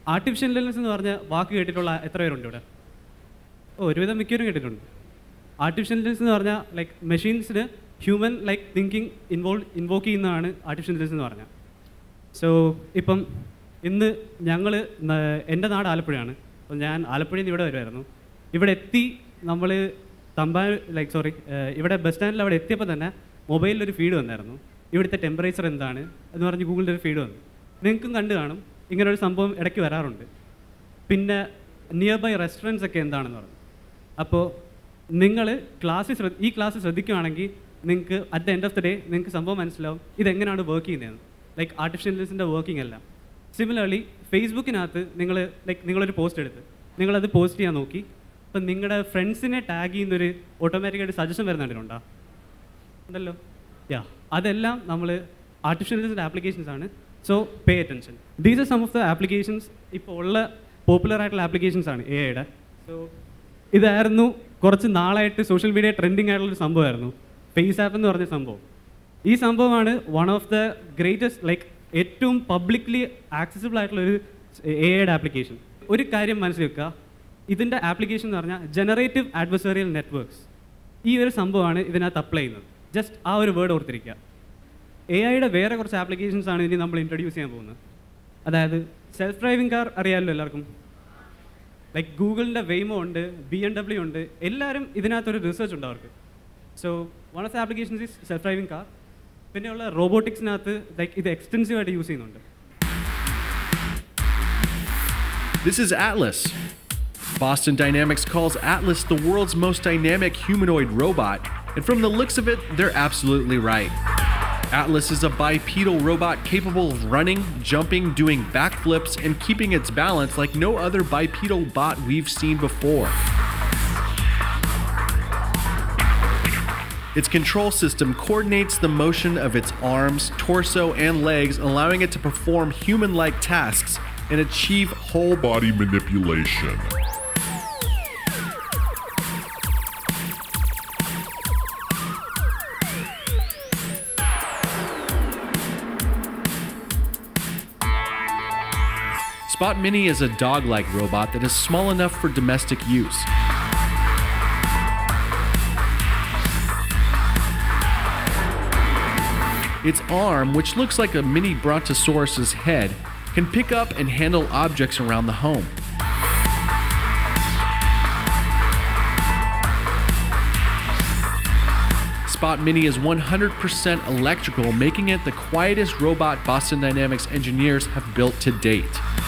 Artificial intelligence എന്ന് പറഞ്ഞ വാക്ക് കേട്ടിട്ടുള്ള എത്ര പേരുണ്ട് ഇവിടെ ഓ ഒരുവിധം മിക്കവരും കേട്ടിട്ടുണ്ട് ആർട്ടിഫിഷ്യൽ ഇൻ്റലിജൻസ് എന്ന് പറഞ്ഞാൽ ലൈക്ക് മെഷീൻസിന് human like thinking involve invoke ചെയ്യുന്നതാണ് ആർട്ടിഫിഷ്യൽ ഇൻ്റലിജൻസ് എന്ന് പറഞ്ഞാൽ സോ ഇപ്പം ഇന്ന് ഞങ്ങൾ എൻ്റെ നാട് ആലപ്പുഴയാണ് അപ്പോൾ ഞാൻ ആലപ്പുഴയിൽ നിന്ന് ഇവിടെ വരുമായിരുന്നു ഇവിടെ എത്തി നമ്മൾ തമ്പാൻ ലൈക്ക് സോറി ഇവിടെ ബസ് സ്റ്റാൻഡിൽ അവിടെ എത്തിയപ്പോൾ തന്നെ മൊബൈലിൽ ഒരു ഫീഡ് വന്നായിരുന്നു ഇവിടുത്തെ ടെമ്പറേച്ചർ എന്താണ് എന്ന് പറഞ്ഞ് ഗൂഗിളിൽ ഒരു ഫീഡ് വന്നു നിങ്ങൾക്കും കണ്ടു കാണും ഇങ്ങനെ ഒരു സംഭവം ഇടയ്ക്ക് വരാറുണ്ട് പിന്നെ നിയർ ബൈ റെസ്റ്റോറൻറ്റ്സ് ഒക്കെ എന്താണെന്ന് പറഞ്ഞു അപ്പോൾ നിങ്ങൾ ക്ലാസ്സിൽ ശ്രദ്ധ ഈ ക്ലാസ് ശ്രദ്ധിക്കുകയാണെങ്കിൽ നിങ്ങൾക്ക് at the end of the day നിങ്ങൾക്ക് സംഭവം മനസ്സിലാവും ഇതെങ്ങനെയാണ് വർക്ക് ചെയ്യുന്നതെന്ന് ലൈക്ക് ആർട്ടിഫിഷ്യൽ ഇൻ്റലിജൻസിൻ്റെ വർക്കിംഗ് എല്ലാം സിമിലർലി ഫേസ്ബുക്കിനകത്ത് നിങ്ങൾ ലൈക്ക് നിങ്ങളൊരു പോസ്റ്റ് എടുത്ത് നിങ്ങളത് പോസ്റ്റ് ചെയ്യാൻ നോക്കി അപ്പം നിങ്ങളുടെ ഫ്രണ്ട്സിനെ ടാഗ് ചെയ്യുന്നൊരു ഓട്ടോമാറ്റിക്കായിട്ട് സജഷൻ വരുന്നുണ്ടോ ഉണ്ടല്ലോ യാ അതെല്ലാം നമ്മൾ ആർട്ടിഫിഷ്യൽ ഇൻ്റലിജൻസിൻ്റെ ആപ്ലിക്കേഷൻസ് ആണ് so pay attention these are some of the applications ഇപ്പോൾ ഉള്ള പോപ്പുലർ ആയിട്ടുള്ള ആപ്ലിക്കേഷൻസ് ആണ് എ ഐയുടെ സോ ഇതായിരുന്നു കുറച്ച് നാളായിട്ട് സോഷ്യൽ മീഡിയ ട്രെൻഡിങ് ആയിട്ടുള്ള ഒരു സംഭവമായിരുന്നു ഫേസ് ആപ്പ് എന്ന് പറഞ്ഞ സംഭവം ഈ സംഭവമാണ് one of the greatest like ഏറ്റവും പബ്ലിക്ലി ആക്സസിബിൾ ആയിട്ടുള്ള ഒരു എ ഐയുടെ ആപ്ലിക്കേഷൻ ഒരു കാര്യം മനസ്സിൽ വെക്കുക ഇതിൻ്റെ ആപ്ലിക്കേഷൻ എന്ന് പറഞ്ഞാൽ ജനറേറ്റീവ് ആഡ്വസറിയൽ നെറ്റ്വർക്ക്സ് ഈ ഒരു സംഭവമാണ് ഇതിനകത്ത് അപ്ലൈ ചെയ്യുന്നത് ജസ്റ്റ് ആ ഒരു വേർഡ് ഓർത്തിരിക്കുക എ ഐയുടെ വേറെ കുറച്ച് ആപ്ലിക്കേഷൻസ് ആണ് ഇനി നമ്മൾ ഇൻട്രൊഡ്യൂസ് ചെയ്യാൻ പോകുന്നത് അതായത് സെൽഫ് ഡ്രൈവിംഗ് കാർ അറിയാമല്ലോ എല്ലാവർക്കും ലൈക്ക് ഗൂഗിളിൻ്റെ വെയ്മോ ഉണ്ട് ബി എം ഡബ്ല്യു ഉണ്ട് എല്ലാവരും ഇതിനകത്തൊരു റിസർച്ച് ഉണ്ട് അവർക്ക് so one of the applications is self driving car പിന്നെയുള്ള റോബോട്ടിക്സിനകത്ത് ലൈക്ക് ഇത് എക്സ്റ്റെൻസീവ് ആയിട്ട് യൂസ് ചെയ്യുന്നുണ്ട് This is Atlas. Boston Dynamics calls Atlas the world's most dynamic humanoid robot, and from the looks of it, they're absolutely right. Atlas is a bipedal robot capable of running, jumping, doing backflips, and keeping its balance like no other bipedal bot we've seen before. Its control system coordinates the motion of its arms, torso, and legs, allowing it to perform human like tasks and achieve whole body manipulation. Spot Mini is a dog like robot that is small enough for domestic use. Its arm, which looks like a mini brontosaurus's head, can pick up and handle objects around the home. Spot Mini is 100% electrical, making it the quietest robot Boston Dynamics engineers have built to date.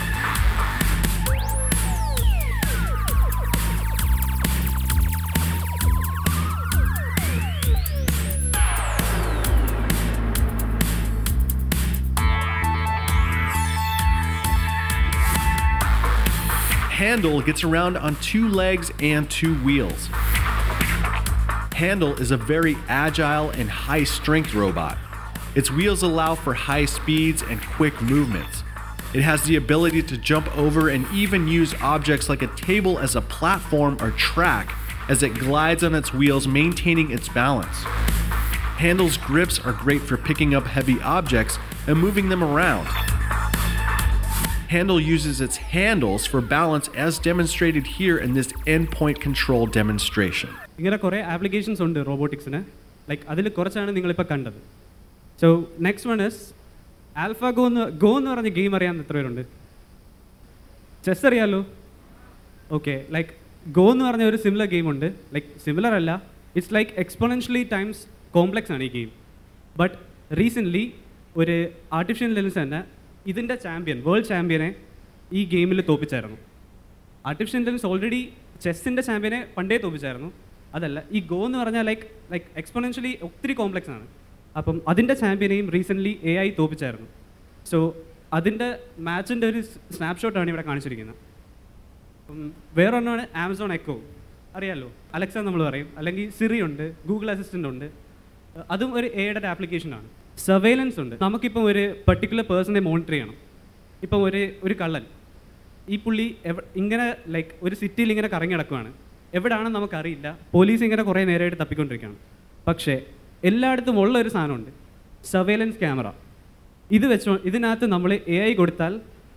Handle gets around on two legs and two wheels. Handle is a very agile and high strength robot. Its wheels allow for high speeds and quick movements. It has the ability to jump over and even use objects like a table as a platform or track as it glides on its wheels, maintaining its balance. Handle's grips are great for picking up heavy objects and moving them around. Handle uses its handles for balance as demonstrated here in this endpoint control demonstration. ഇങ്ങനെ കുറേ applications ഉണ്ട് റോബോട്ടിക്സിന് like അതിൽ കുറച്ചാണ് നിങ്ങളിപ്പോൾ കണ്ടത് so next one is AlphaGo എന്ന് Go എന്ന് പറഞ്ഞ ഗെയിം അറിയാൻ എത്ര പേരുണ്ട് ചെസ് അറിയാലോ ഓക്കെ ലൈക്ക് ഗോ എന്ന് പറഞ്ഞ ഒരു സിമിലർ ഗെയിം ഉണ്ട് ലൈക്ക് സിമിലർ അല്ല it's like exponentially times complex ആണ് ഈ ഗെയിം ബട്ട് റീസെൻ്റ്ലി ഒരു ആർട്ടിഫിഷ്യൽ ഇൻ്റലിജൻസ് തന്നെ ഇതിൻ്റെ ചാമ്പ്യൻ വേൾഡ് ചാമ്പ്യനെ ഈ ഗെയിമിൽ തോപ്പിച്ചായിരുന്നു ആർട്ടിഫിഷ്യൽ ഇൻ്റലിജൻസ് ഓൾറെഡി ചെസ്സിൻ്റെ ചാമ്പ്യനെ പണ്ടേ തോപ്പിച്ചായിരുന്നു അതല്ല ഈ ഗോ എന്ന് പറഞ്ഞാൽ ലൈക്ക് ലൈക്ക് എക്സ്പോണൻഷ്യലി ഒത്തിരി കോംപ്ലക്സ് ആണ് അപ്പം അതിൻ്റെ ചാമ്പ്യനെയും റീസെൻ്റ്ലി എ ഐ തോപ്പിച്ചായിരുന്നു സോ അതിൻ്റെ മാച്ചിൻ്റെ ഒരു സ്നാപ്ഷോട്ടാണ് ഇവിടെ കാണിച്ചിരിക്കുന്നത് അപ്പം വേറൊന്നാണ് ആമസോൺ എക്കോ അറിയാമല്ലോ അലക്സ നമ്മൾ പറയും അല്ലെങ്കിൽ സിറി ഉണ്ട് ഗൂഗിൾ അസിസ്റ്റൻ്റ് ഉണ്ട് അഹ് അതും ഒരു എയുടെ ആപ്ലിക്കേഷനാണ് സർവേലൻസ് ഉണ്ട് നമുക്കിപ്പം ഒരു പെർട്ടിക്കുലർ പേഴ്സണെ മോണിറ്റർ ചെയ്യണം ഇപ്പം ഒരു ഒരു കള്ളൻ ഈ പുള്ളി എവ ഇങ്ങനെ ലൈക്ക് ഒരു സിറ്റിയിൽ ഇങ്ങനെ കറങ്ങി നടക്കുവാണ് എവിടെയാണെന്ന് നമുക്കറിയില്ല പോലീസ് ഇങ്ങനെ കുറേ നേരമായിട്ട് തപ്പിക്കൊണ്ടിരിക്കുകയാണ് പക്ഷേ എല്ലായിടത്തും ഉള്ള ഒരു സാധനമുണ്ട് സർവേലൻസ് ക്യാമറ ഇത് വെച്ചോ ഇതിനകത്ത് നമ്മൾ എ ഐ കൊടുത്താൽ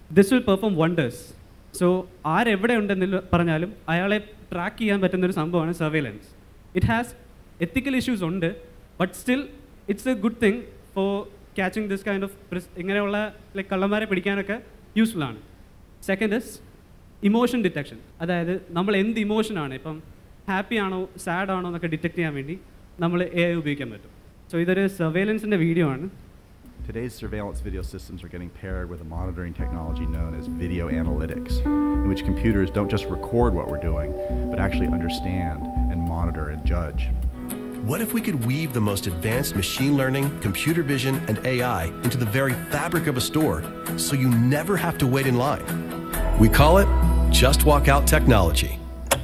this will perform wonders so ആരെവിടെ ഉണ്ടെന്ന് പറഞ്ഞാലും അയാളെ ട്രാക്ക് ചെയ്യാൻ പറ്റുന്ന ഒരു സംഭവമാണ് surveillance it has ethical issues ഉണ്ട് but still it's a good thing for catching this kind of ഇങ്ങനെയുള്ള ലൈക്ക് കള്ളന്മാരെ പിടിക്കാനൊക്കെ യൂസ്ഫുൾ ആണ് സെക്കൻഡ് ഇസ് ഇമോഷൻ ഡിറ്റക്ഷൻ അതായത് നമ്മൾ എന്ത് ഇമോഷനാണ് ഇപ്പം ഹാപ്പി ആണോ സാഡ് ആണോ എന്നൊക്കെ ഡിറ്റക്ട് ചെയ്യാൻ വേണ്ടി നമ്മൾ എ ഐ ഉപയോഗിക്കാൻ പറ്റും സോ ഇതൊരു സർവേലൻസിൻ്റെ വീഡിയോ ആണ് Today's surveillance video systems are getting paired with a monitoring technology known as video analytics, in which computers don't just record what we're doing, but actually understand and monitor and judge. What if we could weave the most advanced machine learning, computer vision, and AI into the very fabric of a store so you never have to wait in line? We call it Just Walk Out Technology.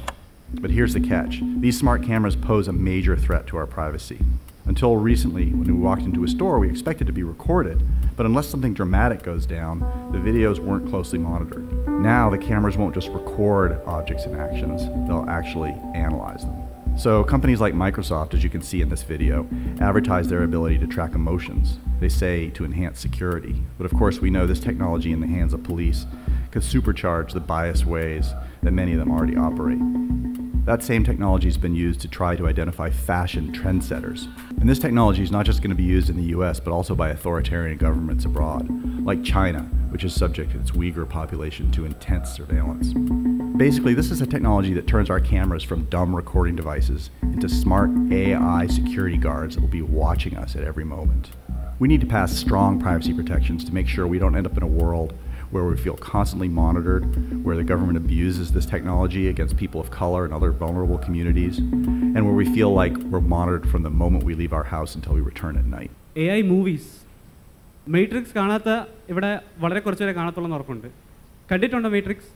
But here's the catch these smart cameras pose a major threat to our privacy. Until recently, when we walked into a store, we expected to be recorded, but unless something dramatic goes down, the videos weren't closely monitored. Now, the cameras won't just record objects and actions, they'll actually analyze them. So, companies like Microsoft, as you can see in this video, advertise their ability to track emotions. They say to enhance security. But of course, we know this technology in the hands of police could supercharge the biased ways that many of them already operate. That same technology has been used to try to identify fashion trendsetters. And this technology is not just going to be used in the US, but also by authoritarian governments abroad, like China, which has subjected its Uyghur population to intense surveillance. Basically, this is a technology that turns our cameras from dumb recording devices into smart AI security guards that will be watching us at every moment. We need to pass strong privacy protections to make sure we don't end up in a world where we feel constantly monitored, where the government abuses this technology against people of color and other vulnerable communities, and where we feel like we're monitored from the moment we leave our house until we return at night. A I movies Matrix കാണാത്ത ഇവിടെ വളരെ കുറച്ച് പേരെ കാണത്തുള്ളൂ എന്ന് ഉറപ്പുണ്ട് കണ്ടിട്ടുണ്ടോ മെയ്ട്രിക്സ്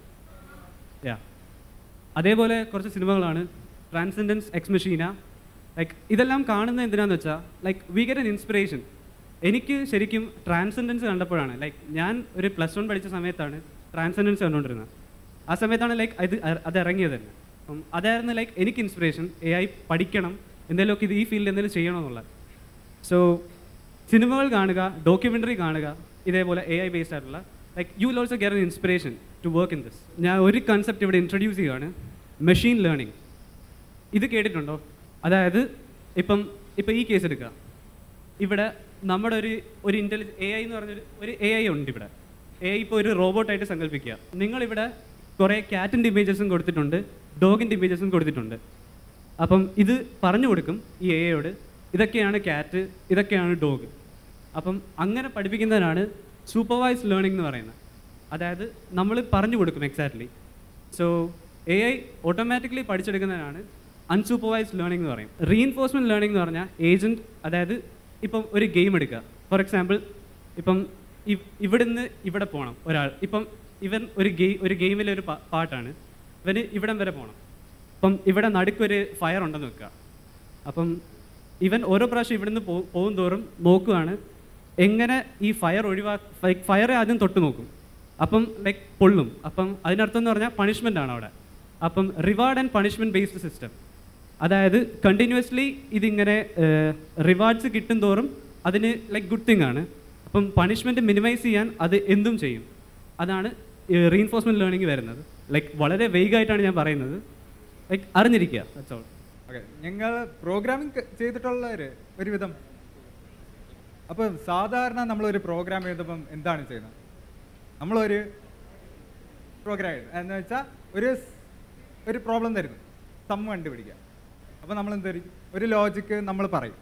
യാ അതേപോലെ കുറച്ച് സിനിമകളാണ് ട്രാൻസെൻഡൻസ് എക്സ് മെഷീന ലൈക്ക് ഇതെല്ലാം കാണുന്നത് എന്തിനാന്ന് വെച്ചാൽ like we get an inspiration എനിക്ക് ശരിക്കും ട്രാൻസെൻഡൻസ് കണ്ടപ്പോഴാണ് ലൈക്ക് ഞാൻ ഒരു പ്ലസ് വൺ പഠിച്ച സമയത്താണ് ട്രാൻസെൻഡൻസ് കണ്ടുകൊണ്ടിരുന്നത് ആ സമയത്താണ് ലൈക്ക് അത് അത് ഇറങ്ങിയത് തന്നെ അപ്പം അതായിരുന്നു ലൈക്ക് എനിക്ക് ഇൻസ്പിറേഷൻ എ ഐ പഠിക്കണം എന്തെങ്കിലുമൊക്കെ ഇത് ഈ ഫീൽഡിൽ എന്തെങ്കിലും ചെയ്യണമെന്നുള്ളത് സോ സിനിമകൾ കാണുക ഡോക്യുമെൻ്ററി കാണുക ഇതേപോലെ എ ഐ ബേസ്ഡ് ആയിട്ടുള്ള like you will also get an inspiration to work in this ഞാൻ ഒരു കൺസെപ്റ്റ് ഇവിടെ ഇൻട്രൊഡ്യൂസ് ചെയ്യുകയാണ് മെഷീൻ ലേണിംഗ് ഇത് കേട്ടിട്ടുണ്ടോ അതായത് ഇപ്പം ഇപ്പം ഈ കേസ് എടുക്കുക ഇവിടെ നമ്മുടെ ഒരു ഒരു ഇൻ്റലി എ ഐ എന്ന് പറഞ്ഞൊരു ഒരു എ ഐ ഉണ്ട് ഇവിടെ എ ഐ ഇപ്പോൾ ഒരു റോബോട്ടായിട്ട് സങ്കല്പിക്കുക നിങ്ങളിവിടെ കുറേ ക്യാറ്റിൻ്റെ ഇമേജസും കൊടുത്തിട്ടുണ്ട് ഡോഗിൻ്റെ ഇമേജസും കൊടുത്തിട്ടുണ്ട് അപ്പം ഇത് പറഞ്ഞു കൊടുക്കും ഈ എ ഐയോട് ഇതൊക്കെയാണ് ക്യാറ്റ് ഇതൊക്കെയാണ് ഡോഗ് അപ്പം അങ്ങനെ പഠിപ്പിക്കുന്നതിനാണ് സൂപ്പർവൈസ് ലേണിംഗ് എന്ന് പറയുന്നത് അതായത് നമ്മൾ പറഞ്ഞു കൊടുക്കും exactly so A I automatically പഠിച്ചെടുക്കുന്നതിനാണ് അൺസൂപ്പർവൈസ്ഡ് ലേണിംഗ് എന്ന് പറയും റീഇൻഫോഴ്സ്മെൻറ്റ് ലേണിംഗ് എന്ന് പറഞ്ഞാൽ ഏജൻറ്റ് അതായത് ഇപ്പം ഒരു ഗെയിം എടുക്കുക ഫോർ എക്സാമ്പിൾ ഇപ്പം ഇവ്- ഇവിടുന്ന് ഇവിടെ പോകണം ഒരാൾ ഇപ്പം ഇവൻ ഒരു ഗെയിം ഒരു ഗെയിമിലെ ഒരു പാ- പാട്ടാണ് ഇവന് ഇവിടം വരെ പോകണം അപ്പം ഇവിടെ നടുക്കൊരു ഫയർ ഉണ്ടെന്ന് വെക്കുക അപ്പം ഇവൻ ഓരോ പ്രാവശ്യം ഇവിടുന്ന് പോ പോകും തോറും നോക്കുകയാണ് എങ്ങനെ ഈ ഫയർ ഒഴിവാ ഫയർ ആദ്യം തൊട്ട് നോക്കും അപ്പം ലൈക്ക് പൊള്ളും അപ്പം അതിനർത്ഥം എന്ന് പറഞ്ഞാൽ പണിഷ്മെൻ്റ് ആണ് അവിടെ അപ്പം reward and punishment based system അതായത് കണ്ടിന്യൂസ്ലി ഇതിങ്ങനെ റിവാർഡ്സ് കിട്ടും തോറും അതിന് ലൈക്ക് ഗുഡ് തിങ് ആണ് അപ്പം പണിഷ്മെൻറ്റ് മിനിമൈസ് ചെയ്യാൻ അത് എന്തും ചെയ്യും അതാണ് റീഇൻഫോഴ്സ്മെൻറ്റ് ലേണിംഗ് വരുന്നത് ലൈക്ക് വളരെ വെയ്ഗായിട്ടാണ് ഞാൻ പറയുന്നത് ലൈക്ക് അറിഞ്ഞിരിക്കുക ദാറ്റ്സ് ഓൾ ഓക്കെ ഞങ്ങൾ പ്രോഗ്രാമിംഗ് ചെയ്തിട്ടുള്ളവർ ഒരുവിധം അപ്പം സാധാരണ നമ്മളൊരു പ്രോഗ്രാം എഴുതുമ്പം എന്താണ് ചെയ്യുന്നത് നമ്മളൊരു പ്രോഗ്രാം എന്ന് വെച്ചാൽ ഒരു സ്- ഒരു പ്രോബ്ലം തരുന്നു സം കണ്ടുപിടിക്കുക അപ്പോൾ നമ്മൾ എന്ത് ചെയ്യും ഒരു ലോജിക്ക് നമ്മൾ പറയും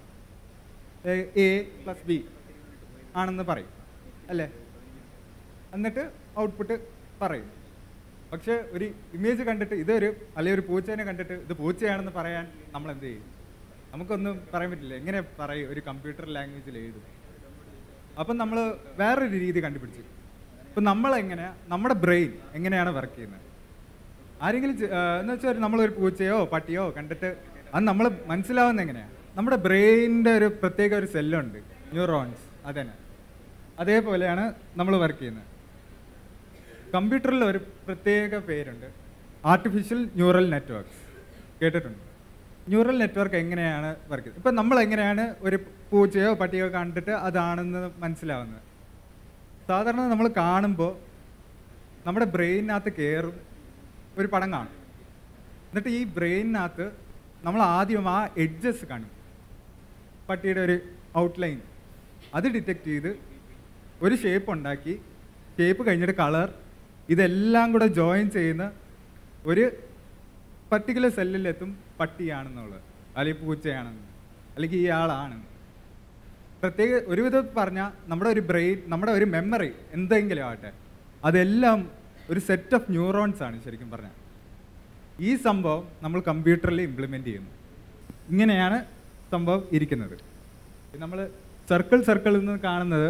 എ പ്ലസ് ബി ആണെന്ന് പറയും അല്ലേ എന്നിട്ട് ഔട്ട്പുട്ട് പറയും പക്ഷേ ഒരു ഇമേജ് കണ്ടിട്ട് ഇതൊരു അല്ലെങ്കിൽ ഒരു പൂച്ചേനെ കണ്ടിട്ട് ഇത് പൂച്ചയാണെന്ന് പറയാൻ നമ്മൾ എന്ത് ചെയ്യും നമുക്കൊന്നും പറയാൻ പറ്റില്ല എങ്ങനെ പറയും ഒരു കമ്പ്യൂട്ടർ ലാംഗ്വേജിൽ എഴുതും അപ്പം നമ്മൾ വേറൊരു രീതി കണ്ടുപിടിച്ചു ഇപ്പം നമ്മളെങ്ങനെ നമ്മുടെ ബ്രെയിൻ എങ്ങനെയാണ് വർക്ക് ചെയ്യുന്നത് ആരെങ്കിലും ചെ- ആ, എന്ന് വെച്ചാൽ നമ്മളൊരു പൂച്ചയോ പട്ടിയോ കണ്ടിട്ട് അത് നമ്മൾ മനസ്സിലാവുന്ന എങ്ങനെയാണ് നമ്മുടെ ബ്രെയിനിൻ്റെ ഒരു പ്രത്യേക ഒരു സെല്ലുണ്ട് ന്യൂറോൺസ് അതന്നെ അതേപോലെയാണ് നമ്മൾ വർക്ക് ചെയ്യുന്നത് കമ്പ്യൂട്ടറിൽ ഒരു പ്രത്യേക പേരുണ്ട് ആർട്ടിഫിഷ്യൽ ന്യൂറൽ നെറ്റ്വർക്ക്സ് കേട്ടിട്ടുണ്ട് ന്യൂറൽ നെറ്റ്വർക്ക് എങ്ങനെയാണ് വർക്ക് ചെയ്യുന്നത് ഇപ്പം നമ്മൾ എങ്ങനെയാണ് ഒരു പൂച്ചയോ പട്ടിയോ കണ്ടിട്ട് അതാണെന്ന് മനസ്സിലാവുന്നത് സാധാരണ നമ്മൾ കാണുമ്പോൾ നമ്മുടെ ബ്രെയിനകത്ത് കയറും ഒരു പടം കാണും എന്നിട്ട് ഈ ബ്രെയിനകത്ത് നമ്മൾ ആദ്യം ആ എഡ്ജസ് കാണും പട്ടിയുടെ ഒരു ഔട്ട്ലൈൻ അത് ഡിറ്റക്ട് ചെയ്ത് ഒരു ഷേപ്പ് ഉണ്ടാക്കി ഷേപ്പ് കഴിഞ്ഞിട്ട് കളർ ഇതെല്ലാം കൂടെ ജോയിൻ ചെയ്യുന്ന ഒരു പർട്ടിക്കുലർ സെല്ലിലെത്തും പട്ടിയാണെന്നുള്ളത് അല്ലെങ്കിൽ പൂച്ചയാണെന്ന് അല്ലെങ്കിൽ ഈ ആളാണെന്ന് പ്രത്യേക ഒരു വിധം പറഞ്ഞാൽ നമ്മുടെ ഒരു ബ്രെയിൻ നമ്മുടെ ഒരു മെമ്മറി എന്തെങ്കിലും ആവട്ടെ അതെല്ലാം ഒരു സെറ്റ് ഓഫ് ന്യൂറോൺസ് ആണ് ശരിക്കും പറഞ്ഞാൽ ഈ സംഭവം നമ്മൾ കമ്പ്യൂട്ടറിൽ ഇംപ്ലിമെൻ്റ് ചെയ്യുന്നു ഇങ്ങനെയാണ് സംഭവം ഇരിക്കുന്നത് നമ്മൾ സർക്കിൾ സർക്കിളിൽ നിന്ന് കാണുന്നത്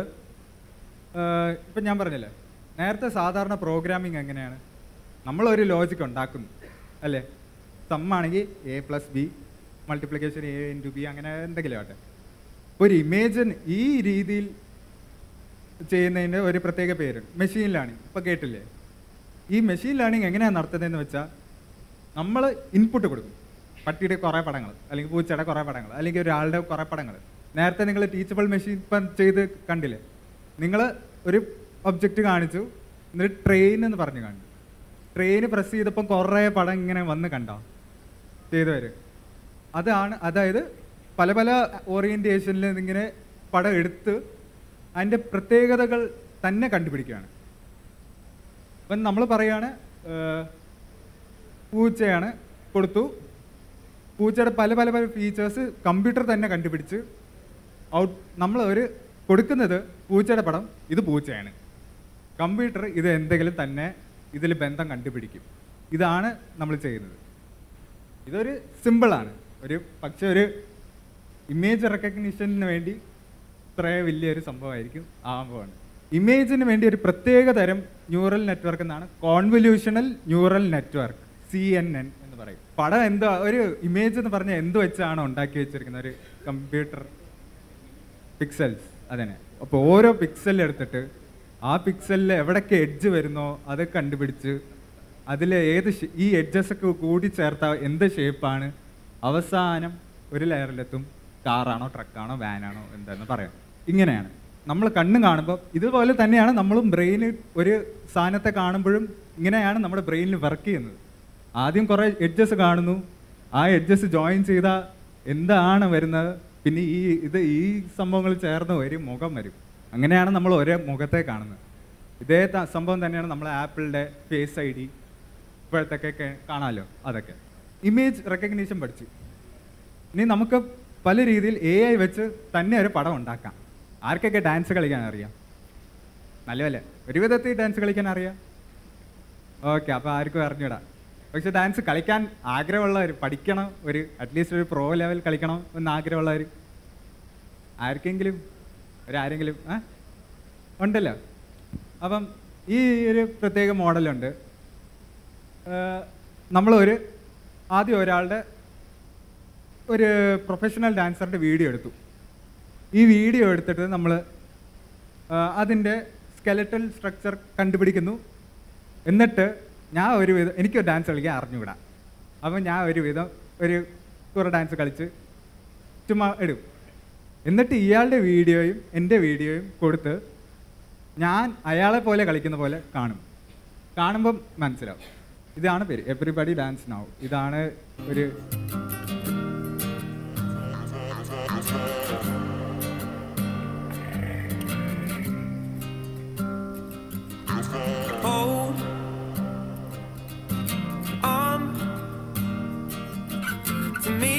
ആഹ് ഇപ്പം ഞാൻ പറഞ്ഞില്ലേ നേരത്തെ സാധാരണ പ്രോഗ്രാമിംഗ് എങ്ങനെയാണ് നമ്മളൊരു ലോജിക് ഉണ്ടാക്കുന്നു അല്ലേ സം ആണെങ്കിൽ A plus B multiplication A into B അങ്ങനെ എന്തെങ്കിലും ആട്ടെ ഒരു ഇമേജിന് ഈ രീതിയിൽ ചെയ്യുന്നതിൻ്റെ ഒരു പ്രത്യേക പേര് മെഷീൻ ലേണിംഗ് ഇപ്പോൾ കേട്ടില്ലേ ഈ മെഷീൻ ലേണിംഗ് എങ്ങനെയാണ് നടത്തുന്നതെന്ന് വെച്ചാൽ നമ്മൾ ഇൻപുട്ട് കൊടുക്കും പട്ടിയുടെ കുറേ പടങ്ങൾ അല്ലെങ്കിൽ പൂച്ചയുടെ കുറേ പടങ്ങൾ അല്ലെങ്കിൽ ഒരാളുടെ കുറേ പടങ്ങൾ നേരത്തെ നിങ്ങൾ ടീച്ചബിൾ മെഷീൻ ഇപ്പം ചെയ്ത് കണ്ടില്ലേ നിങ്ങൾ ഒരു ഒബ്ജക്റ്റ് കാണിച്ചു എന്നിട്ട് ട്രെയിൻ എന്ന് പറഞ്ഞു കണ്ടു ട്രെയിൻ പ്രസ് ചെയ്തപ്പം കുറേ പടം ഇങ്ങനെ വന്ന് കണ്ടോ ചെയ്തവർ അതാണ് അതായത് പല പല ഓറിയൻറ്റേഷനിൽ ഇങ്ങനെ പടം എടുത്ത് അതിൻ്റെ പ്രത്യേകതകൾ തന്നെ കണ്ടുപിടിക്കുകയാണ് അപ്പം നമ്മൾ പറയുകയാണ് ഏഹ്, പൂച്ചയാണ് കൊടുത്തു പൂച്ചയുടെ പല പല പല ഫീച്ചേഴ്സ് കമ്പ്യൂട്ടർ തന്നെ കണ്ടുപിടിച്ച് ഔട്ട് നമ്മൾ ഒരു കൊടുക്കുന്നത് പൂച്ചയുടെ പടം ഇത് പൂച്ചയാണ് കമ്പ്യൂട്ടർ ഇത് എന്തെങ്കിലും തന്നെ ഇതിൽ ബന്ധം കണ്ടുപിടിക്കും ഇതാണ് നമ്മൾ ചെയ്യുന്നത് ഇതൊരു സിമ്പിളാണ് ഒരു പക്ഷെ ഒരു ഇമേജ് റെക്കഗ്നിഷന് വേണ്ടി ഇത്ര വലിയൊരു സംഭവമായിരിക്കും ആകുമ്പോഴാണ് ഇമേജിന് വേണ്ടി ഒരു പ്രത്യേക തരം ന്യൂറൽ നെറ്റ്വർക്ക് എന്നാണ് convolutional neural network C N N എന്ന് പറയും പടം എന്തോ ഒരു ഇമേജ് എന്ന് പറഞ്ഞാൽ എന്ത് വെച്ചാണ് ഉണ്ടാക്കി വെച്ചിരിക്കുന്ന ഒരു കമ്പ്യൂട്ടർ പിക്സൽസ് അതന്നെ അപ്പോൾ ഓരോ പിക്സൽ എടുത്തിട്ട് ആ പിക്സലിൽ എവിടൊക്കെ എഡ്ജ് വരുന്നോ അത് കണ്ടുപിടിച്ച് അതിൽ ഏത് ഷേ- ഈ എഡ്ജസ് ഒക്കെ കൂടി ചേർത്ത എന്ത് ഷേപ്പാണ് അവസാനം ഒരു ലെയറിലെത്തും കാറാണോ ട്രക്കാണോ വാനാണോ എന്താന്ന് പറയാം ഇങ്ങനെയാണ് നമ്മൾ കണ്ണ് കാണുമ്പോൾ ഇതുപോലെ തന്നെയാണ് നമ്മളും ബ്രെയിന് ഒരു സാധനത്തെ കാണുമ്പോഴും ഇങ്ങനെയാണ് നമ്മുടെ ബ്രെയിനിൽ വർക്ക് ചെയ്യുന്നത് ആദ്യം കുറേ എഡ്ജസ് കാണുന്നു ആ എഡ്ജസ് ജോയിൻ ചെയ്താൽ എന്താണ് വരുന്നത് പിന്നെ ഈ ഇത് ഈ സംഭവങ്ങൾ ചേർന്ന് ഒരു മുഖം വരും അങ്ങനെയാണ് നമ്മൾ ഒരേ മുഖത്തെ കാണുന്നത് ഇതേ ത- സംഭവം തന്നെയാണ് നമ്മൾ ആപ്പിളിൻ്റെ ഫേസ് ഐ ഡി ഇപ്പോഴത്തൊക്കെ കാണാമല്ലോ അതൊക്കെ ഇമേജ് റെക്കഗ്നീഷൻ പഠിച്ചു ഇനി നമുക്ക് പല രീതിയിൽ എ ഐ വെച്ച് തന്നെ ഒരു പടം ഉണ്ടാക്കാം ആർക്കൊക്കെ ഡാൻസ് കളിക്കാൻ അറിയാം നല്ലതല്ലേ ഒരു വിധത്തിൽ ഡാൻസ് കളിക്കാൻ അറിയാം ഓക്കെ അപ്പോൾ ആർക്കും അറിഞ്ഞൂടാ പക്ഷെ ഡാൻസ് കളിക്കാൻ ആഗ്രഹമുള്ളവർ പഠിക്കണം ഒരു അറ്റ്ലീസ്റ്റ് ഒരു പ്രോ ലെവൽ കളിക്കണം എന്ന് ആഗ്രഹമുള്ളവർ ആർക്കെങ്കിലും ഒരാരെങ്കിലും ആ ഉണ്ടല്ലോ അപ്പം ഈ ഒരു പ്രത്യേക മോഡലുണ്ട് നമ്മളൊരു ആദ്യം ഒരാളുടെ ഒരു പ്രൊഫഷണൽ ഡാൻസറിൻ്റെ വീഡിയോ എടുത്തു ഈ വീഡിയോ എടുത്തിട്ട് നമ്മൾ അതിൻ്റെ സ്കെലറ്റൽ സ്ട്രക്ചർ കണ്ടുപിടിക്കുന്നു എന്നിട്ട് ഞാൻ ഒരു വിധം എനിക്ക് ഡാൻസ് കളിക്കാൻ അറിഞ്ഞുകൂടാ അപ്പം ഞാൻ ഒരു വിധം ഒരു കുറേ ഡാൻസ് കളിച്ച് ചുമ്മാ ഇടും എന്നിട്ട് ഇയാളുടെ വീഡിയോയും എൻ്റെ വീഡിയോയും കൊടുത്ത് ഞാൻ അയാളെ പോലെ കളിക്കുന്ന പോലെ കാണും കാണുമ്പം മനസ്സിലാവും ഇതാണ് പേര് എവറിബഡി ഡാൻസ് നൗ ഇതാണ് ഒരു hold on to me.